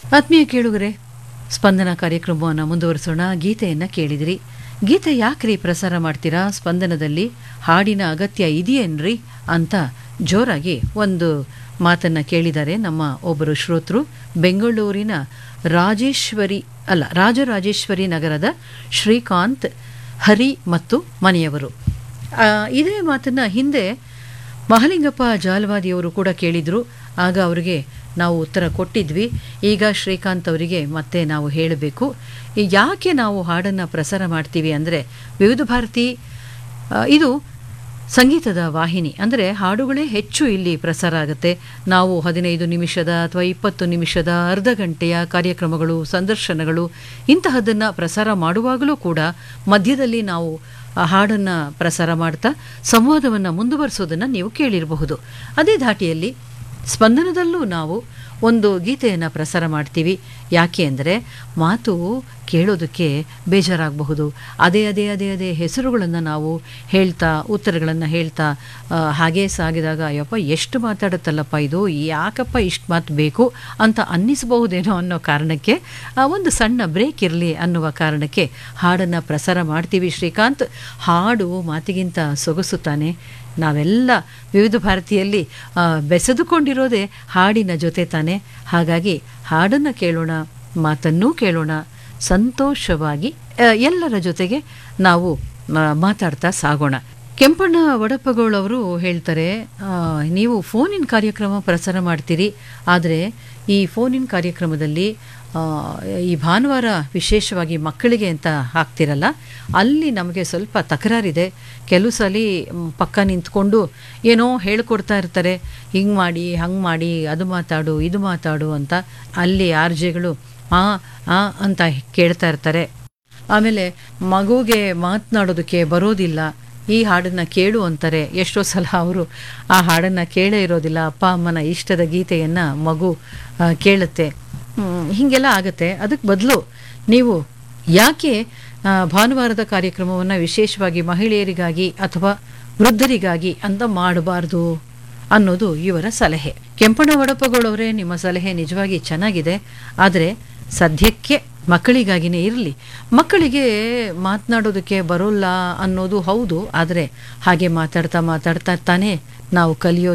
ಆತ್ಮೀಯ ಕೇಳುಗರೆ ಸ್ಪಂದನ ಕಾರ್ಯಕ್ರಮವನ್ನು ಮುಂದುವರಿಸೋಣ ಗೀತೆಯನ್ನು ಕೇಳಿದಿರಿ ಗೀತೆ ಯಾಕ್ರಿ ಪ್ರಸಾರ ಮಾಡ್ತೀರಾ ಸ್ಪಂದನದಲ್ಲಿ ಹಾಡಿನ ಅಗತ್ಯ ಇದೆಯೇನ್ರಿ ಅಂತ ಜೋರಾಗಿ ಒಂದು ಮಾತನ್ನು ಕೇಳಿದ್ದಾರೆ ನಮ್ಮ ಒಬ್ಬರು ಶ್ರೋತೃ ಬೆಂಗಳೂರಿನ ರಾಜೇಶ್ವರಿ ಅಲ್ಲ ರಾಜರಾಜೇಶ್ವರಿ ನಗರದ ಶ್ರೀಕಾಂತ್ ಹರಿ ಮತ್ತು ಮನೆಯವರು ಆ, ಇದೇ ಮಾತನ್ನು ಹಿಂದೆ ಮಹಲಿಂಗಪ್ಪ ಜಾಲವಾದಿಯವರು ಕೂಡ ಕೇಳಿದರು ಆಗ ಅವರಿಗೆ ನಾವು ಉತ್ತರ ಕೊಟ್ಟಿದ್ವಿ ಈಗ ಶ್ರೀಕಾಂತ್ ಅವರಿಗೆ ಮತ್ತೆ ನಾವು ಹೇಳಬೇಕು ಈ ಯಾಕೆ ನಾವು ಹಾಡನ್ನು ಪ್ರಸಾರ ಮಾಡ್ತೀವಿ ಅಂದರೆ ವಿವಿಧ ಭಾರತಿ ಆ, ಇದು ಸಂಗೀತದ ವಾಹಿನಿ ಅಂದರೆ ಹಾಡುಗಳೇ ಹೆಚ್ಚು ಇಲ್ಲಿ ಪ್ರಸಾರ ಆಗುತ್ತೆ ನಾವು ಹದಿನೈದು ನಿಮಿಷದ ಅಥವಾ ಇಪ್ಪತ್ತು ನಿಮಿಷದ ಅರ್ಧ ಗಂಟೆಯ ಕಾರ್ಯಕ್ರಮಗಳು ಸಂದರ್ಶನಗಳು ಇಂತಹದ್ದನ್ನು ಪ್ರಸಾರ ಮಾಡುವಾಗಲೂ ಕೂಡ ಮಧ್ಯದಲ್ಲಿ ನಾವು ಆ ಹಾಡನ್ನು ಪ್ರಸಾರ ಮಾಡ್ತಾ ಸಂವಾದವನ್ನು ಮುಂದುವರಿಸೋದನ್ನು ನೀವು ಕೇಳಿರಬಹುದು ಅದೇ ಧಾಟಿಯಲ್ಲಿ ಸ್ಪಂದನದಲ್ಲೂ ನಾವು ಒಂದು ಗೀತೆಯನ್ನು ಪ್ರಸಾರ ಮಾಡ್ತೀವಿ ಯಾಕೆ ಅಂದರೆ ಮಾತು ಕೇಳೋದಕ್ಕೆ ಬೇಜಾರಾಗಬಹುದು ಅದೇ ಅದೇ ಅದೇ ಅದೇ ಹೆಸರುಗಳನ್ನು ನಾವು ಹೇಳ್ತಾ ಉತ್ತರಗಳನ್ನು ಹೇಳ್ತಾ ಆ, ಹಾಗೇ ಸಾಗಿದಾಗ ಅಯ್ಯಪ್ಪ ಎಷ್ಟು ಮಾತಾಡುತ್ತಲ್ಲಪ್ಪ ಇದು ಯಾಕಪ್ಪ ಇಷ್ಟು ಮಾತು ಬೇಕು ಅಂತ ಅನ್ನಿಸಬಹುದೇನೋ ಅನ್ನೋ ಕಾರಣಕ್ಕೆ ಆ, ಒಂದು ಸಣ್ಣ ಬ್ರೇಕ್ ಇರಲಿ ಅನ್ನುವ ಕಾರಣಕ್ಕೆ ಹಾಡನ್ನು ಪ್ರಸಾರ ಮಾಡ್ತೀವಿ ಶ್ರೀಕಾಂತ್ ಹಾಡು ಮಾತಿಗಿಂತ ಸೊಗಸು ತಾನೆ ನಾವೆಲ್ಲ ವಿವಿಧ ಭಾರತಿಯಲ್ಲಿ ಆ, ಬೆಸೆದುಕೊಂಡಿರೋದೇ ಹಾಡಿನ ಜೊತೆ ತಾನೆ ಹಾಗಾಗಿ ಹಾಡನ್ನು ಕೇಳೋಣ ಮಾತನ್ನೂ ಕೇಳೋಣ ಸಂತೋಷವಾಗಿ ಆ, ಎಲ್ಲರ ಜೊತೆಗೆ ನಾವು ಆ, ಮಾತಾಡ್ತಾ ಸಾಗೋಣ ಕೆಂಪಣ್ಣ ವಡಪ್ಪಗೋಳ್ ಅವರು ಹೇಳ್ತಾರೆ ಆ, ನೀವು ಫೋನಿನ ಕಾರ್ಯಕ್ರಮ ಪ್ರಸಾರ ಮಾಡ್ತೀರಿ ಆದರೆ ಈ ಫೋನಿನ ಕಾರ್ಯಕ್ರಮದಲ್ಲಿ ಆ, ಈ ಭಾನುವಾರ ವಿಶೇಷವಾಗಿ ಮಕ್ಕಳಿಗೆ ಅಂತ ಹಾಕ್ತಿರಲ್ಲ ಅಲ್ಲಿ ನಮಗೆ ಸ್ವಲ್ಪ ತಕರಾರಿದೆ ಕೆಲವು ಸಲ ಮ್, ಪಕ್ಕ ನಿಂತ್ಕೊಂಡು ಏನೋ ಹೇಳ್ಕೊಡ್ತಾ ಇರ್ತಾರೆ ಹಿಂಗೆ ಮಾಡಿ ಹಂಗೆ ಮಾಡಿ ಅದು ಮಾತಾಡು ಇದು ಮಾತಾಡು ಅಂತ ಅಲ್ಲಿ ಆರ್ ಜೆಗಳು ಆ ಆ ಅಂತ ಕೇಳ್ತಾ ಇರ್ತಾರೆ ಆಮೇಲೆ ಮಗುಗೆ ಮಾತನಾಡೋದಕ್ಕೆ ಬರೋದಿಲ್ಲ ಈ ಹಾಡನ್ನು ಕೇಳು ಅಂತಾರೆ ಎಷ್ಟೋ ಸಲ ಅವರು ಆ ಹಾಡನ್ನು ಕೇಳೇ ಇರೋದಿಲ್ಲ ಅಪ್ಪ ಅಮ್ಮನ ಇಷ್ಟದ ಗೀತೆಯನ್ನು ಮಗು ಆ, ಕೇಳುತ್ತೆ ಹ್ಮ್, ಹೀಗೆಲ್ಲ ಆಗುತ್ತೆ ಅದಕ್ಕೆ ಬದಲು ನೀವು ಯಾಕೆ ಆ, ಭಾನುವಾರದ ಕಾರ್ಯಕ್ರಮವನ್ನು ವಿಶೇಷವಾಗಿ ಮಹಿಳೆಯರಿಗಾಗಿ ಅಥವಾ ವೃದ್ಧರಿಗಾಗಿ ಅಂತ ಮಾಡಬಾರ್ದು ಅನ್ನೋದು ಇವರ ಸಲಹೆ ಕೆಂಪಣ್ಣ ವಡಪಗಳವರೇ ನಿಮ್ಮ ಸಲಹೆ ನಿಜವಾಗಿ ಚೆನ್ನಾಗಿದೆ ಆದರೆ ಸದ್ಯಕ್ಕೆ ಮಕ್ಕಳಿಗಾಗಿನೇ ಇರಲಿ ಮಕ್ಕಳಿಗೆ ಮಾತನಾಡೋದಕ್ಕೆ ಬರೋಲ್ಲ ಅನ್ನೋದು ಹೌದು ಆದರೆ ಹಾಗೆ ಮಾತಾಡ್ತಾ ಮಾತಾಡ್ತಾ ತಾನೇ ನಾವು ಕಲಿಯೋದು